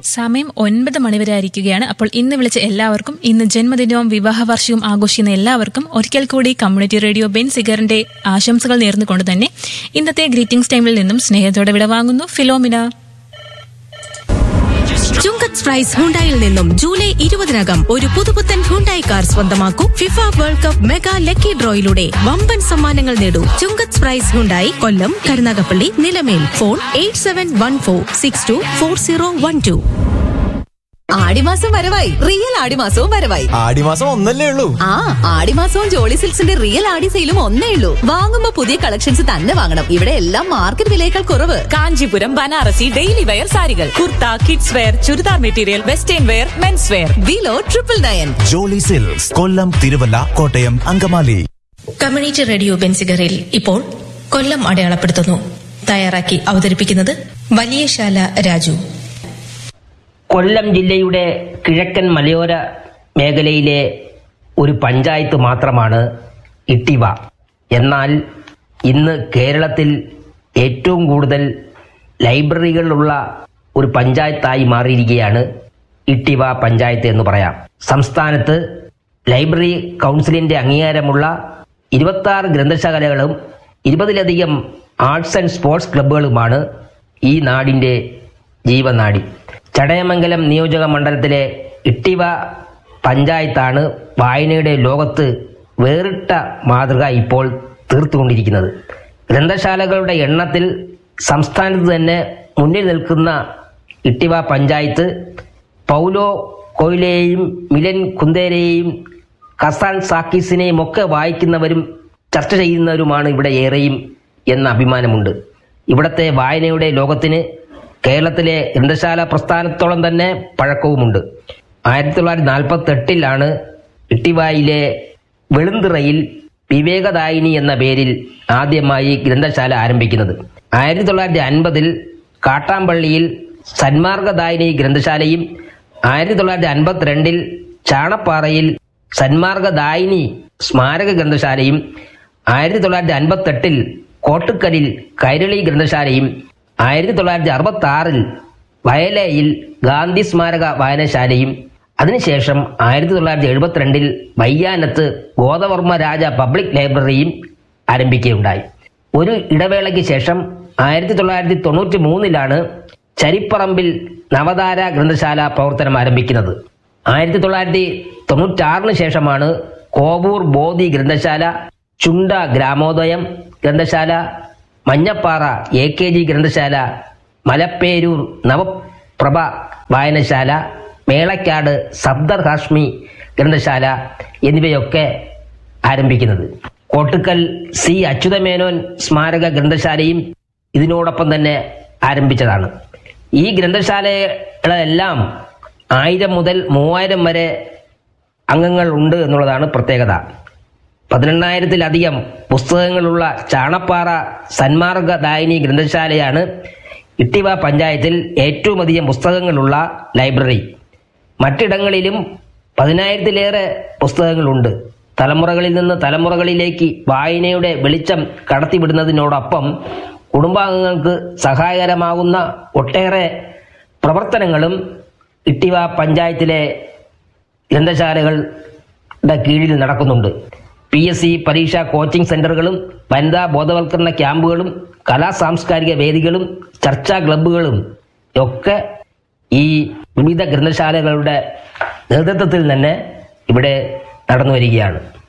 സമയം ഒൻപത് മണിവരെ ആയിരിക്കുകയാണ് അപ്പോൾ ഇന്ന് വിളിച്ച എല്ലാവർക്കും ഇന്ന് ജന്മദിനവും വിവാഹ വർഷവും ആഘോഷിക്കുന്ന എല്ലാവർക്കും ഒരിക്കൽ കൂടി കമ്മ്യൂണിറ്റി റേഡിയോ ബെൻ സിഗറിന്റെ ആശംസകൾ നേർന്നുകൊണ്ട് തന്നെ ഇന്നത്തെ ഗ്രീറ്റിംഗ്സ് ടൈമിൽ നിന്നും സ്നേഹത്തോടെ വിടവാങ്ങുന്നു ഫിലോമിന ചുങ്കത്ത് പ്രൈസ് ഹുണ്ടായിൽ നിന്നും ജൂലൈ ഇരുപതിനകം ഒരു പുതുപുത്തൻ ഹുണ്ടായി കാർ സ്വന്തമാക്കൂ FIFA world cup mega lucky ഡ്രോയിലൂടെ വമ്പൻ സമ്മാനങ്ങൾ നേടൂ Chungath prize Hyundai Kollam Karunagappally Nilamel phone eight seven one four six two four zero one two ആടിമാസം വരവായി റിയൽ ആടിമാസവും വരവായി ആടിമാസം ഒന്നല്ലേ ഉള്ളൂ ആ ആടിമാസവും ജോളി സിൽക്സിന്റെ റിയൽ ആടി സെയിലും ഒന്നേ ഉള്ളൂ വാങ്ങുമ്പോ പുതിയ കളക്ഷൻസ് തന്നെ വാങ്ങണം ഇവിടെ എല്ലാം മാർക്കറ്റ് വിലയേക്കാൾ കുറവ് കാഞ്ചീപുരം ബനാറസി ഡെയിലി വെയർ സാരികൾ kurta kids wear churidar material western wear men's wear below triple nine jolly silks Kollam Thiruvalla Kottayam Angamaly community radio ബെൻസിഗറിൽ ഇപ്പോൾ കൊല്ലം അടയാളപ്പെടുത്തുന്നു തയ്യാറാക്കി അവതരിപ്പിക്കുന്നത് വലിയശാല രാജു കൊല്ലം ജില്ലയുടെ കിഴക്കൻ മലയോര മേഖലയിലെ ഒരു പഞ്ചായത്ത് മാത്രമാണ് ഇട്ടിവ എന്നാൽ ഇന്ന് കേരളത്തിൽ ഏറ്റവും കൂടുതൽ ലൈബ്രറികളുള്ള ഒരു പഞ്ചായത്തായി മാറിയിരിക്കുകയാണ് ഇട്ടിവ പഞ്ചായത്ത് എന്ന് പറയാം സംസ്ഥാനത്ത് ലൈബ്രറി കൗൺസിലിന്റെ അംഗീകാരമുള്ള ഇരുപത്തി ആറ് ഗ്രന്ഥശാലകളും ഇരുപതിലധികം ആർട്സ് ആൻഡ് സ്പോർട്സ് ക്ലബ്ബുകളുമാണ് ഈ നാടിന്റെ ജീവനാടി ചടയമംഗലം നിയോജക മണ്ഡലത്തിലെ ഇട്ടിവ പഞ്ചായത്താണ് വായനയുടെ ലോകത്ത് വേറിട്ട മാതൃക ഇപ്പോൾ തീർത്തുകൊണ്ടിരിക്കുന്നത് ഗ്രന്ഥശാലകളുടെ എണ്ണത്തിൽ സംസ്ഥാനത്ത് തന്നെ മുന്നിൽ നിൽക്കുന്ന ഇട്ടിവ പഞ്ചായത്ത് പൗലോ കൊയിലെയും മിലൻ കുന്തേരെയും കസാൻ സാക്കീസിനെയും ഒക്കെ വായിക്കുന്നവരും ചർച്ച ചെയ്യുന്നവരുമാണ് ഇവിടെ ഏറെയും എന്ന അഭിമാനമുണ്ട് ഇവിടത്തെ വായനയുടെ ലോകത്തിന് കേരളത്തിലെ ഗ്രന്ഥശാല പ്രസ്ഥാനത്തോളം തന്നെ പഴക്കവുമുണ്ട് ആയിരത്തി തൊള്ളായിരത്തി നാൽപ്പത്തി എട്ടിലാണ് ഇട്ടിവായിലെ വെളുന്തിറയിൽ വിവേകദായിനി എന്ന പേരിൽ ആദ്യമായി ഗ്രന്ഥശാല ആരംഭിക്കുന്നത് ആയിരത്തി തൊള്ളായിരത്തി അൻപതിൽ കാട്ടാമ്പള്ളിയിൽ സന്മാർഗദായിനി ഗ്രന്ഥശാലയും ആയിരത്തി തൊള്ളായിരത്തി അൻപത്തിരണ്ടിൽ ചാണപ്പാറയിൽ സന്മാർഗദായിനി സ്മാരക ഗ്രന്ഥശാലയും ആയിരത്തി തൊള്ളായിരത്തി അൻപത്തെട്ടിൽ കോട്ടുക്കലിൽ കൈരളി ഗ്രന്ഥശാലയും ആയിരത്തി തൊള്ളായിരത്തി അറുപത്തി ആറിൽ വയലയിൽ ഗാന്ധി സ്മാരക വായനശാലയും അതിനുശേഷം ആയിരത്തി തൊള്ളായിരത്തി എഴുപത്തിരണ്ടിൽ വയ്യാനത്ത് ഗോദവർമ്മ രാജ പബ്ലിക് ലൈബ്രറിയും ആരംഭിക്കുകയുണ്ടായി ഒരു ഇടവേളയ്ക്ക് ശേഷം ആയിരത്തി തൊള്ളായിരത്തി തൊണ്ണൂറ്റി മൂന്നിലാണ് ചരിപ്പറമ്പിൽ നവതാര ഗ്രന്ഥശാല പ്രവർത്തനം ആരംഭിക്കുന്നത് ആയിരത്തി തൊള്ളായിരത്തി തൊണ്ണൂറ്റാറിന് ശേഷമാണ് കോവൂർ ബോധി ഗ്രന്ഥശാല ചുണ്ട ഗ്രാമോദയം ഗ്രന്ഥശാല മഞ്ഞപ്പാറ എ കെ ജി ഗ്രന്ഥശാല മലപ്പേരൂർ നവപ്രഭ വായനശാല മേളക്കാട് സബ്ദർ ഹാഷ്മി ഗ്രന്ഥശാല എന്നിവയൊക്കെ ആരംഭിക്കുന്നത് കോട്ടുക്കൽ സി അച്യുതമേനോൻ സ്മാരക ഗ്രന്ഥശാലയും ഇതിനോടൊപ്പം തന്നെ ആരംഭിച്ചതാണ് ഈ ഗ്രന്ഥശാലകളെല്ലാം ആയിരം മുതൽ മൂവായിരം വരെ അംഗങ്ങൾ ഉണ്ട് എന്നുള്ളതാണ് പ്രത്യേകത പതിനെണ്ണായിരത്തിലധികം പുസ്തകങ്ങളുള്ള ചാണപ്പാറ സന്മാർഗദായിനി ഗ്രന്ഥശാലയാണ് ഇട്ടിവ പഞ്ചായത്തിൽ ഏറ്റവും അധികം പുസ്തകങ്ങളുള്ള ലൈബ്രറി മറ്റിടങ്ങളിലും പതിനായിരത്തിലേറെ പുസ്തകങ്ങളുണ്ട് തലമുറകളിൽ നിന്ന് തലമുറകളിലേക്ക് വായനയുടെ വെളിച്ചം കടത്തിവിടുന്നതിനോടൊപ്പം കുടുംബാംഗങ്ങൾക്ക് സഹായകരമാകുന്ന ഒട്ടേറെ പ്രവർത്തനങ്ങളും ഇട്ടിവ പഞ്ചായത്തിലെ ഗ്രന്ഥശാലകളുടെ കീഴിൽ നടക്കുന്നുണ്ട് പി എസ് സി പരീക്ഷാ കോച്ചിംഗ് സെന്ററുകളും വനിതാ ബോധവൽക്കരണ ക്യാമ്പുകളും കലാ സാംസ്കാരിക വേദികളും ചർച്ചാ ക്ലബ്ബുകളും ഒക്കെ ഈ വിവിധ ഗ്രന്ഥശാലകളുടെ നേതൃത്വത്തിൽ തന്നെ ഇവിടെ നടന്നു വരികയാണ്